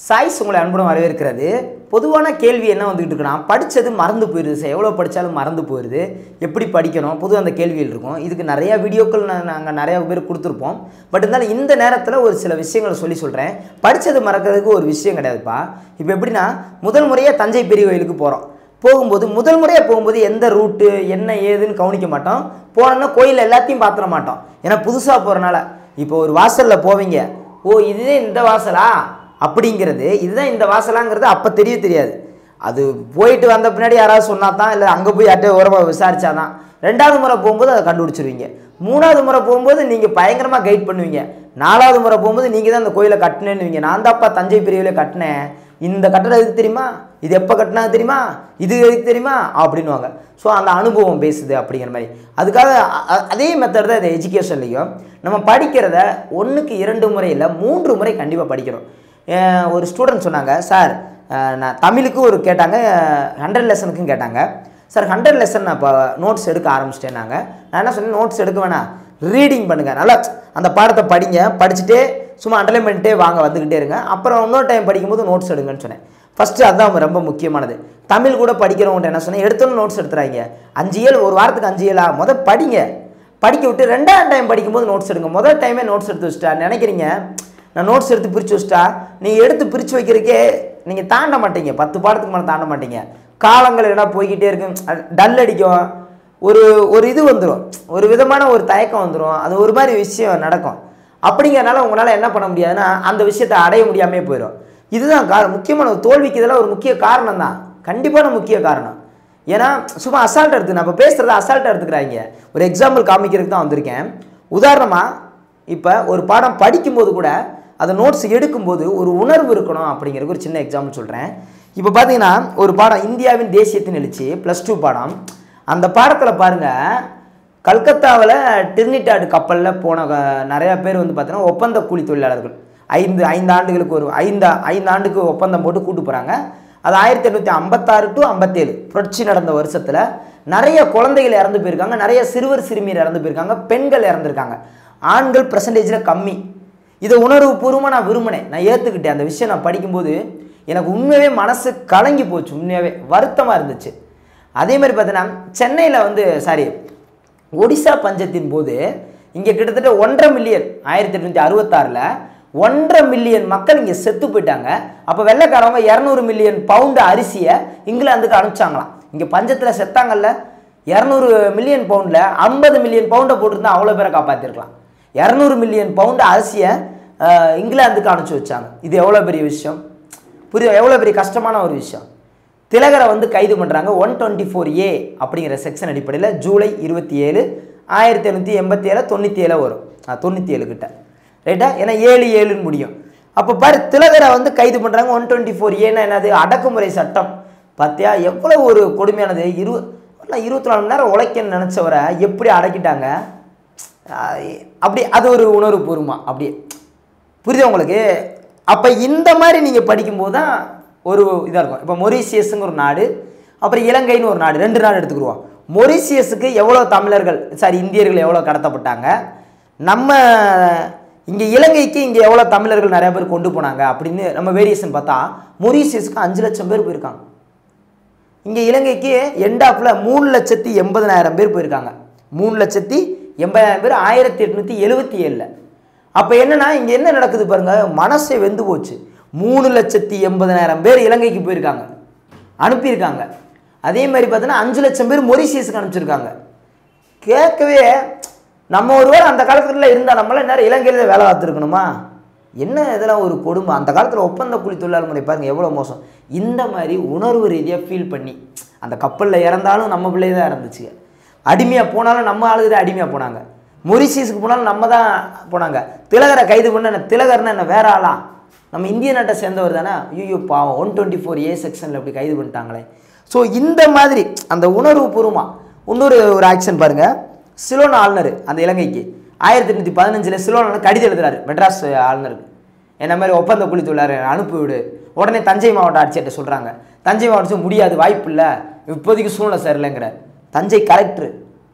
choice உங்களை அன்புடன் வரவேற்கிறது பொதுவான கேள்வி என்ன வந்துகிட்டு இருக்குன்னா படித்தது மறந்து போயிடுது சார் எவ்வளோ படித்தாலும் மறந்து போயிடுது எப்படி படிக்கணும் பொதுவாக அந்த கேள்விகள் இருக்கும் இதுக்கு நிறைய வீடியோக்கள் நாங்கள் நிறையா பேர் கொடுத்துருப்போம் பட் இருந்தாலும் இந்த நேரத்தில் ஒரு சில விஷயங்களை சொல்லி சொல்கிறேன் படித்தது மறக்கிறதுக்கு ஒரு விஷயம் கிடையாதுப்பா இப்போ எப்படின்னா முதல் முறையாக தஞ்சை பெரிய கோயிலுக்கு போகிறோம் போகும்போது முதல் முறையாக போகும்போது எந்த ரூட்டு என்ன ஏதுன்னு கவனிக்க மாட்டோம் போனோம்னா கோயில் எல்லாத்தையும் பார்த்துட மாட்டோம் ஏன்னா புதுசாக போகிறனால இப்போ ஒரு வாசலில் போவீங்க ஓ இதுதான் இந்த வாசலா அப்படிங்கிறது இதுதான் இந்த வாசலாங்கிறது அப்போ தெரிய தெரியாது அது போயிட்டு வந்த பின்னாடி யாராவது சொன்னா தான் இல்லை அங்கே போய் யார்கிட்ட உரமாக விசாரிச்சாதான் ரெண்டாவது முறை போகும்போது அதை கண்டுபிடிச்சிருவீங்க மூணாவது முறை போகும்போது நீங்கள் பயங்கரமாக கைட் பண்ணுவீங்க நாலாவது முறை போகும்போது நீங்கள் தான் அந்த கோயிலை கட்டினேன்னுவீங்க நான் தான்ப்பா தஞ்சை பெரியவில கட்டினேன் இந்த கட்டடம் எதுக்கு தெரியுமா இது எப்போ கட்டினாங்க தெரியுமா இது எதுக்கு தெரியுமா அப்படின்வாங்க ஸோ அந்த அனுபவம் பேசுது அப்படிங்கிற மாதிரி அதுக்காக அ- அ- அதே மெத்தட் தான் இது எஜுகேஷன்லேயும் நம்ம படிக்கிறத ஒன்றுக்கு இரண்டு முறை இல்லை மூன்று முறை கண்டிப்பாக படிக்கிறோம் அஹ் ஒரு ஸ்டூடெண்ட் சொன்னாங்க சார் அஹ் நான் தமிழுக்கு ஒரு கேட்டாங்க ஹண்ட்ரட் லெசனுக்கும் கேட்டாங்க சார் ஹண்ட்ரட் லெசன் நான் இப்போ நோட்ஸ் எடுக்க ஆரம்பிச்சிட்டேன் நாங்கள் நான் என்ன சொன்னேன் நோட்ஸ் எடுக்க வேணாம் ரீடிங் பண்ணுங்கள் நல்லா அந்த பாடத்தை படிங்க படிச்சுட்டே சும்மா அண்டர்லைன் பண்ணிட்டே வாங்க வந்துக்கிட்டே இருங்க அப்புறம் இன்னொரு டைம் படிக்கும்போது நோட்ஸ் எடுங்கன்னு சொன்னேன் ஃபஸ்ட்டு அதுதான் ரொம்ப முக்கியமானது தமிழ் கூட படிக்கிறவங்கள்ட்ட என்ன சொன்னேன் எடுத்தோன்னு நோட்ஸ் எடுத்துறாங்க அஞ்சு ஏழு ஒரு வாரத்துக்கு அஞ்சு ஏழா முதல் படிங்க படிக்க விட்டு ரெண்டாவது டைம் படிக்கும்போது நோட்ஸ் எடுங்க முதல் டைமே நோட்ஸ் எடுத்து வச்சுட்டா நினைக்கிறீங்க நான் நோட்ஸ் எடுத்து பிரித்து வச்சுட்டா நீங்கள் எடுத்து பிரித்து வைக்கிறதுக்கே நீங்கள் தாண்ட மாட்டீங்க பத்து பாடத்துக்கு மேலே தாண்ட மாட்டீங்க காலங்கள் என்ன போய்கிட்டே இருக்கு டல் அடிக்கும் ஒரு ஒரு இது வந்துடும் ஒரு விதமான ஒரு தயக்கம் வந்துடும் அது ஒரு மாதிரி விஷயம் நடக்கும் அப்படிங்கிறனால உங்களால் என்ன பண்ண முடியாதுன்னா அந்த விஷயத்தை அடைய முடியாமே போயிடும் இதுதான் காரணம் முக்கியமான ஒரு தோல்விக்கு இதெல்லாம் ஒரு முக்கிய காரணம் தான் கண்டிப்பான முக்கிய காரணம் ஏன்னா சும்மா அசால்ட்டாக எடுத்து நான் இப்போ பேசுகிறத அசால்ட்டாக எடுத்துக்கிறாங்க ஒரு எக்ஸாம்பிள் காமிக்கிறதுக்கு தான் வந்திருக்கேன் உதாரணமாக இப்போ ஒரு பாடம் படிக்கும்போது கூட அதை நோட்ஸ் எடுக்கும்போது ஒரு உணர்வு இருக்கணும் அப்படிங்கிறதுக்கு ஒரு சின்ன எக்ஸாம்பிள் சொல்கிறேன் இப்போ பார்த்தீங்கன்னா ஒரு பாடம் இந்தியாவின் தேசியத்தின் எழுச்சி ப்ளஸ் டூ பாடம் அந்த பாடத்தில் பாருங்கள் கல்கத்தாவில் டிர்னிடாடு கப்பலில் போன அஹ், நிறைய பேர் வந்து பார்த்தீங்கன்னா ஒப்பந்த கூலி தொழிலாளர்கள் ஐந்து ஐந்து ஆண்டுகளுக்கு ஒரு ஐந்து ஐந்து ஆண்டுக்கு ஒப்பந்தம் போட்டு கூட்டு போகிறாங்க அது ஆயிரத்தி எண்ணூற்றி ஐம்பத்தாறு டு ஐம்பத்தேழு புரட்சி நடந்த வருஷத்தில் நிறைய குழந்தைகள் இறந்து போயிருக்காங்க நிறைய சிறுவர் சிறுமியர் இறந்து போயிருக்காங்க பெண்கள் இறந்துருக்காங்க ஆண்கள் பர்சன்டேஜில் கம்மி இதை உணர்வு பூர்வமாக நான் விரும்பினேன் நான் ஏற்றுக்கிட்டேன் அந்த விஷயம் நான் படிக்கும்போது எனக்கு உண்மையாகவே மனசு கலங்கி போச்சு உண்மையாகவே வருத்தமாக இருந்துச்சு அதே மாதிரி பார்த்தீங்கன்னா சென்னையில் வந்து சாரி ஒடிசா பஞ்சத்தின் போது இங்கே கிட்டத்தட்ட ஒன்றரை மில்லியன் ஆயிரத்தி எட்நூற்றி அறுபத்தாறில் ஒன்றரை மில்லியன் மக்கள் இங்கே செத்து போயிட்டாங்க அப்போ வெள்ளைக்காரவங்க இரநூறு மில்லியன் பவுண்டு அரிசியை இங்கிலாந்துக்கு அனுப்பிச்சாங்களாம் இங்கே பஞ்சத்தில் செத்தாங்கல்ல இரநூறு மில்லியன் பவுண்டில் ஐம்பது மில்லியன் பவுண்டை போட்டிருந்தா அவ்வளோ பேரை காப்பாற்றிருக்கலாம் இரநூறு மில்லியன் பவுண்டு அரிசியை அஹ், இங்கிலாந்துக்கு அனுப்பிச்சி வச்சாங்க இது எவ்வளோ பெரிய விஷயம் புரியுது எவ்வளோ பெரிய கஷ்டமான ஒரு விஷயம் திலகரை வந்து கைது பண்ணுறாங்க ஒன் டுவெண்ட்டி ஃபோர் ஏ அப்படிங்கிற செக்ஷன் அடிப்படையில் ஜூலை இருபத்தி ஏழு ஆயிரத்தி எழுநூற்றி எண்பத்தி ஏழு தொண்ணூற்றி ஏழு வரும் தொண்ணூற்றி ஏழு கிட்ட ரைட்டா ஏன்னா ஏழு ஏழுன்னு முடியும் அப்போ பாரு திலகரை வந்து கைது பண்ணுறாங்க ஒன் டுவெண்ட்டி ஃபோர் ஏன்னா என்னது அடக்குமுறை சட்டம் பார்த்தியா எவ்வளோ ஒரு கொடுமையானது இரு இருபத்தி நாலு மணி நேரம் உழைக்கன்னு நினச்சவரை எப்படி அடக்கிட்டாங்க ஆஹ் அப்படி அது ஒரு உணர்வு பூர்வமா அப்படியே புரியுதா உங்களுக்கு அப்போ இந்த மாதிரி நீங்கள் படிக்கும்போது தான் ஒரு இதாக இருக்கும் இப்போ மொரீசியஸுங்கிற ஒரு நாடு அப்புறம் இலங்கைன்னு ஒரு நாடு ரெண்டு நாடு எடுத்துக்கிடுவோம் மொரீசியஸுக்கு எவ்வளோ தமிழர்கள் சாரி இந்தியர்கள் எவ்வளோ கடத்தப்பட்டாங்க நம்ம இங்கே இலங்கைக்கு இங்கே எவ்வளோ தமிழர்கள் நிறைய பேர் கொண்டு போனாங்க அப்படின்னு நம்ம வேரியேஷன் பார்த்தா மொரீசியஸுக்கு அஞ்சு லட்சம் பேர் போயிருக்காங்க இங்கே இலங்கைக்கு எண்டாப்பில் மூணு லட்சத்தி எண்பதனாயிரம் பேர் போயிருக்காங்க மூணு லட்சத்தி எண்பதாயிரம் பேர் ஆயிரத்தி எட்நூற்றி எழுபத்தி ஏழில் அப்போ என்னன்னா இங்கே என்ன நடக்குது பாருங்க மனசே வெந்து போச்சு மூணு லட்சத்தி எண்பதனாயிரம் பேர் இலங்கைக்கு போயிருக்காங்க அனுப்பியிருக்காங்க அதே மாதிரி பார்த்தீங்கன்னா அஞ்சு லட்சம் பேர் மொரிசியஸுக்கு அனுப்பிச்சிருக்காங்க கேட்கவே நம்ம ஒருவேளை அந்த காலத்துல இருந்தால் நம்மளாம் நேரம் இலங்கையில் வேலை பார்த்துருக்கணுமா என்ன இதெல்லாம் ஒரு கொடுமை அந்த காலத்தில் ஒப்பந்த கூலி தொழிலாளர் முறை பாருங்க எவ்வளோ மோசம் இந்த மாதிரி உணர்வு ரீதியாக ஃபீல் பண்ணி அந்த கப்பலில் இறந்தாலும் நம்ம பிள்ளை தான் இறந்துச்சு அடிமையாக போனாலும் நம்ம ஆளுங்க தான் அடிமையாக போனாங்க மொரிசியஸுக்கு போனாலும் நம்ம தான் போனாங்க திலகரை கைது பண்ண என்ன திலகர்னா என்ன வேற ஆளா நம்ம இந்திய நாட்டை சேர்ந்தவர் தானே ஐயோ பாவம் ஒன் டுவெண்ட்டி ஃபோர் ஏ செக்ஷனில் இப்படி கைது பண்ணிட்டாங்களே ஸோ இந்த மாதிரி அந்த உணர்வு பூர்வமாக இன்னொரு ஒரு ஆக்ஷன் பாருங்கள் சிலோன் ஆளுநர் அந்த இலங்கைக்கு ஆயிரத்தி எட்நூற்றி பதினஞ்சில் சிலோன் ஆளுநர் கடிதம் எழுதுறாரு மெட்ராஸ் ஆளுநருக்கு என்ன மாதிரி ஒப்பந்த கூலி தொழிலாளர் அனுப்பி விடு உடனே தஞ்சை மாவட்ட ஆட்சியர்கிட்ட சொல்கிறாங்க தஞ்சை மாவட்டம் முடியாது வாய்ப்பு இல்லை இப்போதைக்கு சூழ்நிலை சரியில்லைங்கிறார் தஞ்சை கலெக்டர்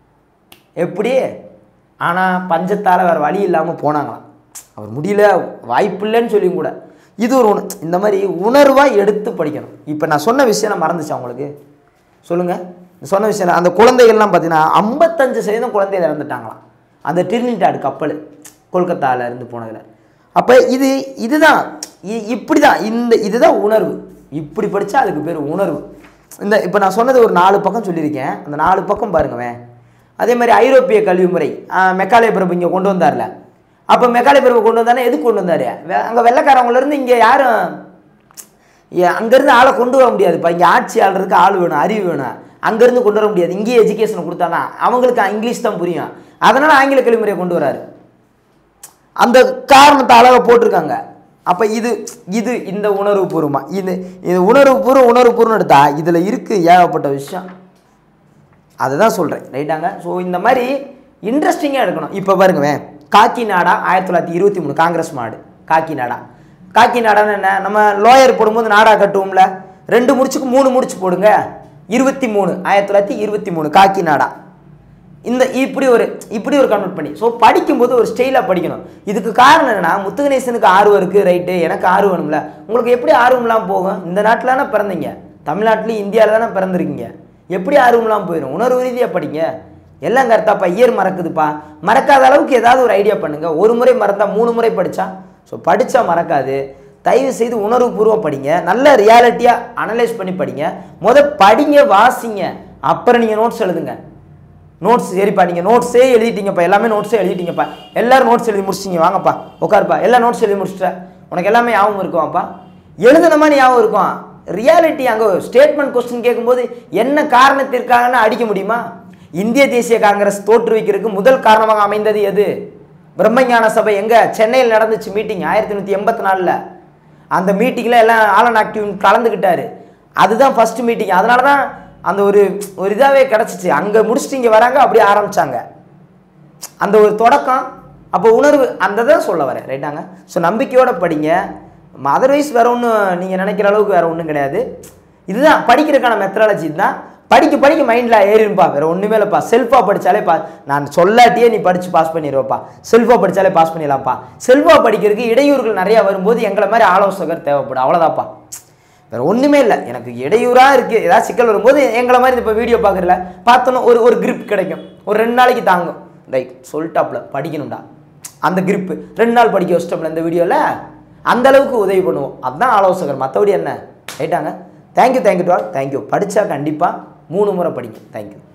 எப்படி ஆனால் பஞ்சத்தால் வேறு வழி இல்லாமல் போனாங்களாம் அவர் முடியல வாய்ப்பு இல்லைன்னு சொல்லியும் கூட இது ஒரு உண இந்த மாதிரி உணர்வாக எடுத்து படிக்கணும் இப்போ நான் சொன்ன விஷயம் மறந்துச்சா உங்களுக்கு சொல்லுங்கள் சொன்ன விஷயம் அந்த குழந்தைகள்லாம் பார்த்தீங்கன்னா ஐம்பத்தஞ்சு சதவீதம் குழந்தைகள் இறந்துட்டாங்களாம் அந்த டிரினிடாடு கப்பல் கொல்கத்தாவில் இருந்து போனதில் அப்போ இது இதுதான் இ- இப்படி தான் இந்த இதுதான் உணர்வு இப்படி படித்தா அதுக்கு பேர் உணர்வு இந்த இப்போ நான் சொன்னது ஒரு நாலு பக்கம் சொல்லியிருக்கேன் அந்த நாலு பக்கம் பாருங்கவேன் அதே மாதிரி ஐரோப்பிய கல்வி முறை ஆஹ், மெக்காலே பிரபு இங்கே கொண்டு வந்தார்ல அப்போ மெக்காலே பிரபு கொண்டு வந்தானே எதுக்கு கொண்டு வந்தார் அங்கே வெள்ளைக்காரவங்கலேருந்து இங்கே யாரும் ஏ- அங்கேருந்து ஆளை கொண்டு வர முடியாதுப்பா இங்கே ஆட்சி ஆளுறதுக்கு ஆள் வேணும் அறிவு வேணும் அங்கேருந்து கொண்டு வர முடியாது இங்கேயே எஜுகேஷனை கொடுத்தாதான் அவங்களுக்கு இங்கிலீஷ் தான் புரியும் அதனால் ஆங்கில கல்வி முறையை கொண்டு வராரு அந்த காரணத்தை அழகாக போட்டிருக்காங்க அப்போ இது இது இந்த உணர்வு பூர்வமாக இது இது உணர்வு பூர்வம் உணர்வு பூர்வம் எடுத்தா இதில் இருக்குது ஏகப்பட்ட விஷயம் அதை தான் சொல்கிறேன் ரைட்டாங்க ஸோ இந்த மாதிரி இன்ட்ரெஸ்டிங்காக எடுக்கணும் இப்போ பாருங்கவேன் காக்கி நாடா ஆயிரத்தி தொள்ளாயிரத்தி இருபத்தி மூணு காங்கிரஸ் மாடு காக்கி நாடா காக்கி நாடான்னு என்ன நம்ம லோயர் போடும்போது நாடா கட்டுவோம்ல ரெண்டு முடிச்சுக்கு மூணு முடிச்சு போடுங்க இருபத்தி மூணு ஆயிரத்தி தொள்ளாயிரத்தி இருபத்தி மூணு காக்கி நாடா இந்த இப்படி ஒரு இப்படி ஒரு கன்வெர்ட் பண்ணி ஸோ படிக்கும்போது ஒரு ஸ்டைலாக படிக்கணும் இதுக்கு காரணம் என்னன்னா முத்துகணேசனுக்கு ஆர்வம் இருக்குது ரைட்டு எனக்கு ஆர்வம் வேணும்ல உங்களுக்கு எப்படி ஆர்வம்லாம் போகும் இந்த நாட்டில் தானே பிறந்தீங்க தமிழ்நாட்டிலையும் இந்தியாவில் தானே பிறந்திருக்கீங்க எப்படி ஆர்வம்லாம் போயிடும் உணர்வு ரீதியாக படிங்க எல்லாம் கரெக்டாப்பா இயர் மறக்குதுப்பா மறக்காத அளவுக்கு ஏதாவது ஒரு ஐடியா பண்ணுங்க ஒரு முறை மறந்தா மூணு முறை படித்தா ஸோ படித்தா மறக்காது தயவு செய்து உணர்வுபூர்வம் படிங்க நல்ல ரியாலிட்டியாக அனலைஸ் பண்ணி படிங்க முத படிங்க வாசிங்க அப்புறம் நீங்கள் நோட்ஸ் எழுதுங்க நோட்ஸ் சரிப்பா நீங்கள் நோட்ஸே எழுதிட்டீங்கப்பா எல்லாமே நோட்ஸே எழுதிட்டீங்கப்பா எல்லாரும் நோட்ஸ் எழுதி முடிச்சிங்க வாங்கப்பா உட்காருப்பா எல்லா நோட்ஸ் எழுதி முடிச்சிட்டேன் உனக்கு எல்லாமே ஞாபகம் இருக்குமாப்பா எழுதுன மாதிரி ஞாபகம் இருக்கும் ரியாலிட்டி அங்கே ஸ்டேட்மெண்ட் கொஸ்டின் கேட்கும்போது என்ன காரணத்திற்காகன்னு அடிக்க முடியுமா இந்திய தேசிய காங்கிரஸ் தோற்றுவிக்கிறதுக்கு முதல் காரணமாக அமைந்தது எது பிரம்மஞான சபை எங்கே சென்னையில் நடந்துச்சு மீட்டிங் ஆயிரத்தி நூற்றி எண்பத்தி நாலில் அந்த மீட்டிங்கில் எல்லாம் ஆலன் ஆக்டிவ் கலந்துக்கிட்டாரு அதுதான் ஃபர்ஸ்ட் மீட்டிங் அதனால தான் அந்த ஒரு ஒரு இதாகவே கிடச்சிச்சு அங்கே முடிச்சுட்டு இங்கே வராங்க அப்படியே ஆரம்பிச்சாங்க அந்த ஒரு தொடக்கம் அப்போ உணர்வு அந்த தான் சொல்ல வரேன் ரைட்டாங்க ஸோ நம்பிக்கையோட படிங்க அதர்வைஸ் வேற ஒன்றும் நீங்கள் நினைக்கிற அளவுக்கு வேற ஒன்றும் கிடையாது இதுதான் படிக்கிறதுக்கான மெத்தடாலஜி தான் படிக்க படிக்க மைண்டில் ஏறிருப்பா வேற ஒன்றுமே இல்லைப்பா செல்ஃபாக படித்தாலே பா நான் சொல்லாட்டியே நீ படித்து பாஸ் பண்ணிடுவப்பா செல்ஃபாக படித்தாலே பாஸ் பண்ணிடலாம்ப்பா செல்ஃபாக படிக்கிறதுக்கு இடையூறுகள் நிறையா வரும்போது எங்களை மாதிரி ஆலோசகர் தேவைப்படும் அவ்வளோதான்ப்பா வேற ஒன்றுமே இல்லை எனக்கு இடையூறாக இருக்குது ஏதாவது சிக்கல் வரும்போது எங்களை மாதிரி இப்போ வீடியோ பார்க்குறல பார்த்தோன்னா ஒரு ஒரு grip கிடைக்கும் ஒரு ரெண்டு நாளைக்கு தாங்கும் ரைட் சொல்லிட்டாப்ல படிக்கணும்டா அந்த grip ரெண்டு நாள் படிக்க வச்சிட்டோம்ல இந்த வீடியோவில் அந்த அளவுக்கு உதவி பண்ணுவோம் அதுதான் ஆலோசகர் மற்றபடி என்ன ரைட்டாங்க thank you thank you to all thank you படித்தா கண்டிப்பாக மூணு முறை படிக்கும் தேங்க்யூ